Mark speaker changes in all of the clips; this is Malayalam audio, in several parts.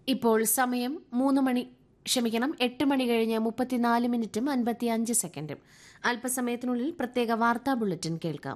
Speaker 1: ഇപ്പോൾ സമയം മൂന്ന് മണി ക്ഷമിക്കണം എട്ട് മണി കഴിഞ്ഞ് മുപ്പത്തിനാല് മിനിറ്റും അൻപത്തിയഞ്ച് സെക്കൻഡും അല്പസമയത്തിനുള്ളിൽ പ്രത്യേക വാർത്താ ബുള്ളറ്റിൻ കേൾക്കാം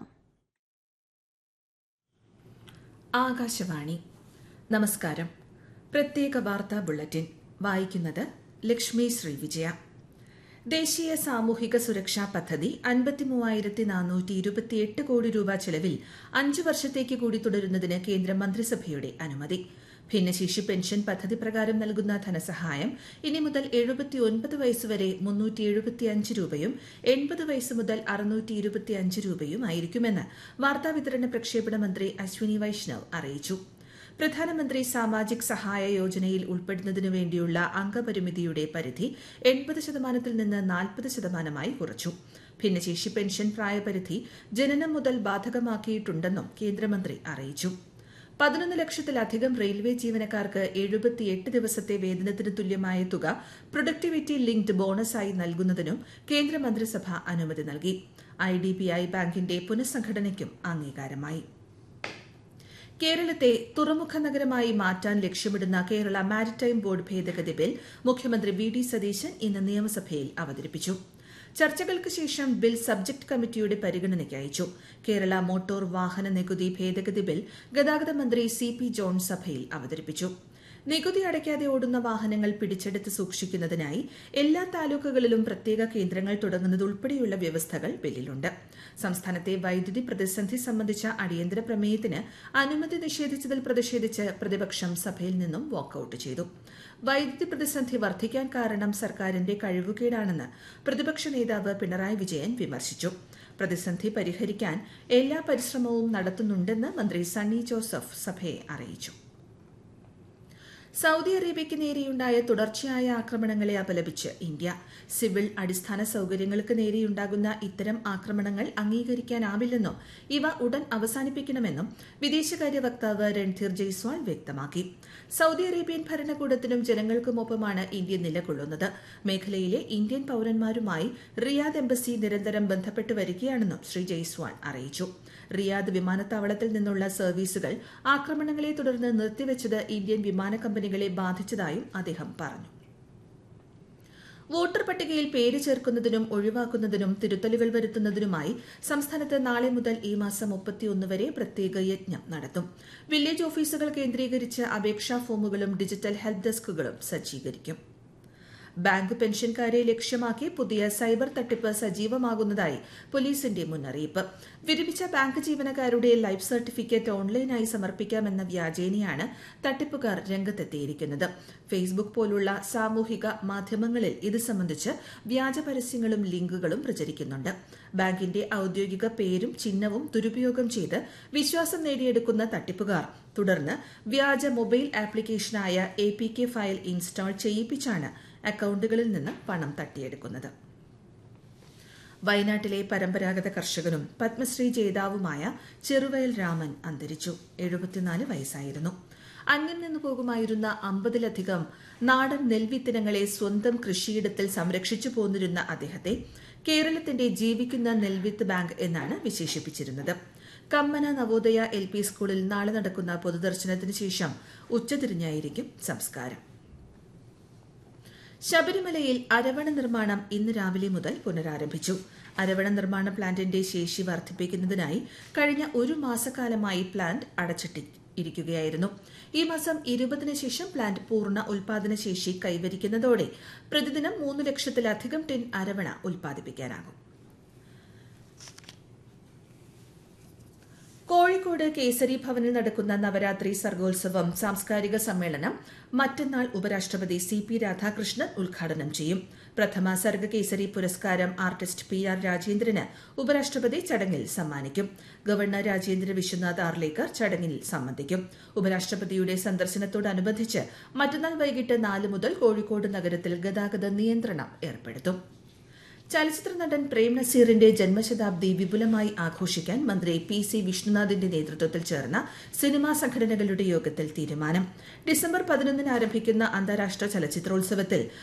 Speaker 2: ആകാശവാണി നമസ്കാരം പ്രത്യേക വാർത്താ ബുള്ളറ്റിൻ വായിക്കുന്നത് ലക്ഷ്മി ശ്രീവിജയ ദേശീയ സാമൂഹിക സുരക്ഷാ പദ്ധതി അൻപത്തിമൂവായിരത്തി നാനൂറ്റി ഇരുപത്തിയെട്ട് കോടി രൂപ ചെലവിൽ അഞ്ച് വർഷത്തേക്ക് കൂടി തുടരുന്നതിന് കേന്ദ്ര മന്ത്രിസഭയുടെ അനുമതി ഭിന്നശേഷി പെൻഷൻ പദ്ധതി പ്രകാരം നൽകുന്ന ധനസഹായം ഇനി മുതൽ എഴുപത്തിയൊൻപത് വയസ്സുവരെ മുന്നൂറ്റി എഴുപത്തിയഞ്ച് രൂപയും എൺപത് വയസ്സ് മുതൽ അറുന്നൂറ്റി ഇരുപത്തിയഞ്ച് രൂപയും ആയിരിക്കുമെന്ന് വാർത്താവിതരണ പ്രക്ഷേപണ മന്ത്രി അശ്വിനി വൈഷ്ണവ് അറിയിച്ചു പ്രധാനമന്ത്രി സാമാജിക് സഹായ യോജനയിൽ ഉൾപ്പെടുന്നതിനു വേണ്ടിയുള്ള അംഗപരിമിതിയുടെ പരിധി എൺപത് ശതമാനത്തിൽ നിന്ന് നാൽപ്പത് ശതമാനമായി കുറച്ചു ഭിന്നശേഷി പെൻഷൻ പ്രായപരിധി ജനനം മുതൽ ബാധകമാക്കിയിട്ടുണ്ടെന്നും കേന്ദ്രമന്ത്രി അറിയിച്ചു പതിനൊന്ന് ലക്ഷത്തിലധികം റെയിൽവേ ജീവനക്കാർക്ക് എഴുപത്തിയെട്ട് ദിവസത്തെ വേതനത്തിന് തുല്യമായ തുക പ്രൊഡക്ടിവിറ്റി ലിങ്ക്ഡ് ബോണസായി നൽകുന്നതിനും കേന്ദ്രമന്ത്രിസഭ അനുമതി നൽകി ഐ ഡി ബി ഐ ബാങ്കിന്റെ പുനഃസംഘടനയ്ക്കും അംഗീകാരമായി കേരളത്തെ തുറമുഖ നഗരമായി മാറ്റാൻ ലക്ഷ്യമിടുന്ന കേരള മാരിടൈം ബോർഡ് ഭേദഗതി ബിൽ മുഖ്യമന്ത്രി വി ഡി സതീശൻ ഇന്ന് നിയമസഭയിൽ അവതരിപ്പിച്ചു ചർച്ചകൾക്ക് ശേഷം ബിൽ സബ്ജക്ട് കമ്മിറ്റിയുടെ പരിഗണനയ്ക്ക് അയച്ചു കേരള മോട്ടോർ വാഹന നികുതി ഭേദഗതി ബിൽ ഗതാഗത മന്ത്രി സി പി ജോൺ സഭയിൽ അവതരിപ്പിച്ചു നികുതി അടയ്ക്കാതെ ഓടുന്ന വാഹനങ്ങൾ പിടിച്ചെടുത്ത് സൂക്ഷിക്കുന്നതിനായി എല്ലാ താലൂക്കുകളിലും പ്രത്യേക കേന്ദ്രങ്ങൾ തുടങ്ങുന്നത് ഉൾപ്പെടെയുള്ള വ്യവസ്ഥകൾ ബില്ലിലുണ്ട് സംസ്ഥാനത്തെ വൈദ്യുതി പ്രതിസന്ധി സംബന്ധിച്ച അടിയന്തര പ്രമേയത്തിന് അനുമതി നിഷേധിച്ചതിൽ പ്രതിഷേധിച്ച് പ്രതിപക്ഷം സഭയിൽ നിന്നും വാക്കൌട്ട് ചെയ്തു വൈദ്യുതി പ്രതിസന്ധി വർദ്ധിക്കാൻ കാരണം സർക്കാരിന്റെ കഴിവുകേടാണെന്ന് പ്രതിപക്ഷ നേതാവ് പിണറായി വിജയൻ വിമർശിച്ചു പ്രതിസന്ധി പരിഹരിക്കാൻ എല്ലാ പരിശ്രമവും നടത്തുന്നുണ്ടെന്ന് മന്ത്രി സണ്ണി ജോസഫ് സഭയെ അറിയിച്ചു സൌദി അറേബ്യയ്ക്ക് നേരെയുണ്ടായ തുടർച്ചയായ ആക്രമണങ്ങളെ അപലപിച്ച് ഇന്ത്യ സിവിൽ അടിസ്ഥാന സൌകര്യങ്ങൾക്ക് നേരെയുണ്ടാകുന്ന ഇത്തരം ആക്രമണങ്ങൾ അംഗീകരിക്കാനാവില്ലെന്നും ഇവ ഉടൻ അവസാനിപ്പിക്കണമെന്നും വിദേശകാര്യ വക്താവ് രൺധീർ ജയ്സ്വാൾ വ്യക്തമാക്കി സൌദി അറേബ്യൻ ഭരണകൂടത്തിനും ജനങ്ങൾക്കുമൊപ്പമാണ് ഇന്ത്യ നിലകൊള്ളുന്നത് മേഖലയിലെ ഇന്ത്യൻ പൌരന്മാരുമായി റിയാദ് എംബസി നിരന്തരം ബന്ധപ്പെട്ട് വരികയാണെന്നും ശ്രീ ജയ്സ്വാൾ അറിയിച്ചു റിയാദ് വിമാനത്താവളത്തിൽ നിന്നുള്ള സർവീസുകൾ ആക്രമണങ്ങളെ തുടർന്ന് നിർത്തിവച്ചത് ഇന്ത്യൻ വിമാന കമ്പനികളെ ബാധിച്ചതായും അദ്ദേഹം പറഞ്ഞു വോട്ടർ പട്ടികയിൽ പേര് ചേർക്കുന്നതിനും ഒഴിവാക്കുന്നതിനും തിരുത്തലുകൾ വരുത്തുന്നതിനുമായി സംസ്ഥാനത്ത് നാളെ മുതൽ ഈ മാസം മുപ്പത്തിയൊന്ന് വരെ പ്രത്യേക യജ്ഞം നടത്തും വില്ലേജ് ഓഫീസുകൾ കേന്ദ്രീകരിച്ച് അപേക്ഷാ ഫോമുകളും ഡിജിറ്റൽ ഹെൽപ്പ് ഡെസ്കുകളും സജ്ജീകരിക്കും ബാങ്ക് പെൻഷൻകാരെ ലക്ഷ്യമാക്കി പുതിയ സൈബർ തട്ടിപ്പ് സജീവമാകുന്നതായി പോലീസിന്റെ മുന്നറിയിപ്പ് വിരമിച്ച ബാങ്ക് ജീവനക്കാരുടെ ലൈഫ് സർട്ടിഫിക്കറ്റ് ഓൺലൈനായി സമർപ്പിക്കാമെന്ന വ്യാജേനയാണ് തട്ടിപ്പുകാർ രംഗത്തെത്തിയിരിക്കുന്നത് ഫേസ്ബുക്ക് പോലുള്ള സാമൂഹിക മാധ്യമങ്ങളിൽ ഇത് സംബന്ധിച്ച് വ്യാജ പരസ്യങ്ങളും ലിങ്കുകളും പ്രചരിക്കുന്നുണ്ട് ബാങ്കിന്റെ ഔദ്യോഗിക പേരും ചിഹ്നവും ദുരുപയോഗം ചെയ്ത് വിശ്വാസം നേടിയെടുക്കുന്ന തട്ടിപ്പുകാർ തുടർന്ന് വ്യാജ മൊബൈൽ ആപ്ലിക്കേഷനായ A P K file install ചെയ്യിപ്പിച്ചാണ് അക്കൌണ്ടുകളിൽ നിന്ന് പണം തട്ടിയെടുക്കുന്നത് വയനാട്ടിലെ പരമ്പരാഗത കർഷകനും പത്മശ്രീ ജേതാവുമായ ചെറുവയൽ രാമൻ അന്തരിച്ചു എഴുപത്തിനാല് വയസ്സായിരുന്നു അന്യം നിന്നു പോകുമായിരുന്ന അമ്പതിലധികം നാടൻ നെൽവിത്തിനങ്ങളെ സ്വന്തം കൃഷിയിടത്തിൽ സംരക്ഷിച്ചു പോന്നിരുന്ന അദ്ദേഹത്തെ കേരളത്തിന്റെ ജീവിക്കുന്ന നെൽവിത്ത് ബാങ്ക് എന്നാണ് വിശേഷിപ്പിച്ചിരുന്നത് കമ്മന നവോദയ എൽ പി സ്കൂളിൽ നാളെ നടക്കുന്ന പൊതുദർശനത്തിന് ശേഷം ഉച്ചതിരിഞ്ഞായിരിക്കും സംസ്കാരം ശബരിമലയിൽ അരവണ നിർമ്മാണം ഇന്ന് രാവിലെ മുതൽ പുനരാരംഭിച്ചു അരവണ നിർമ്മാണ പ്ലാന്റിന്റെ ശേഷി വർദ്ധിപ്പിക്കുന്നതിനായി കഴിഞ്ഞ ഒരു മാസക്കാലമായി പ്ലാന്റ് അടച്ചിട്ടി ഇരിക്കുകയായിരുന്നു ഈ മാസം ഇരുപതിന് ശേഷം പ്ലാന്റ് പൂർണ്ണ ഉൽപാദന ശേഷി കൈവരിക്കുന്നതോടെ പ്രതിദിനം മൂന്ന് ലക്ഷത്തിലധികം ടിൻ അരവണ ഉൽപ്പാദിപ്പിക്കാനാകും കോഴിക്കോട് കേസരി ഭവനിൽ നടക്കുന്ന നവരാത്രി സർഗോത്സവം സാംസ്കാരിക സമ്മേളനം മറ്റന്നാൾ ഉപരാഷ്ട്രപതി സി പി രാധാകൃഷ്ണൻ ഉദ്ഘാടനം ചെയ്യും പ്രഥമ സർഗ കേസരി പുരസ്കാരം ആർട്ടിസ്റ്റ് പി ആർ രാജേന്ദ്രന് ഉപരാഷ്ട്രപതി ചടങ്ങിൽ സമ്മാനിക്കും ഗവർണർ രാജേന്ദ്ര വിശ്വനാഥ് ആർലേക്കർ ചടങ്ങിൽ സംബന്ധിക്കും ഉപരാഷ്ട്രപതിയുടെ സന്ദർശനത്തോടനുബന്ധിച്ച് മറ്റന്നാൾ വൈകിട്ട് നാല് മുതൽ കോഴിക്കോട് നഗരത്തിൽ ഗതാഗത നിയന്ത്രണം ഏർപ്പെടുത്തും ചലച്ചിത്ര നടൻ പ്രേം നസീറിന്റെ ജന്മശതാബ്ദി വിപുലമായി ആഘോഷിക്കാൻ മന്ത്രി പി സി വിഷ്ണുനാഥിന്റെ നേതൃത്വത്തിൽ ചേർന്ന സിനിമാ സംഘടനകളുടെ യോഗത്തിൽ തീരുമാനം ഡിസംബർ പതിനൊന്നിന് ആരംഭിക്കുന്ന അന്താരാഷ്ട്ര ചലച്ചിത്രോത്സവത്തിൽ